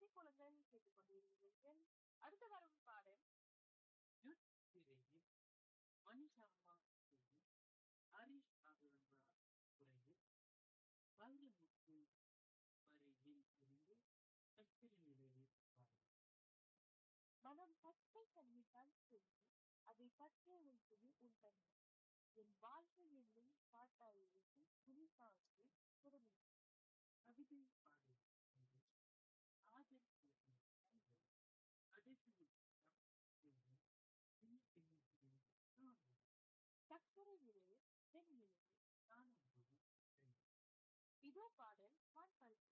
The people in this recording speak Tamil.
குழந்தைகள் கேட்டுக்கொண்டிருக்கிறீர்கள் அடுத்த வரும் பாடல் திரையில் மணிஷாமா செய்யும் ஹரிஷ் அகர்வால் குரலில் வைரமுத்து வரையில் இருந்து கத்திரி நிலையில் பாடல் மனம் பச்சை தண்ணீர்தான் செய்யும் அதை பச்சை வைத்தது உன் தன்மை என் வாழ்க்கை என்னும் பாட்டாயிருக்கு துணி சாட்சி குடும்பம் கவிதை பாடல் காதல் பேசும் கண்கள் கடைசி நிமிஷம் செய்யும் பின் பின்னிக்கிறேன் நானும் சக்கரை விரைவு தென் விரைவு நானும் ஒரு பெண். இதோ பாடல் வான் பல்கி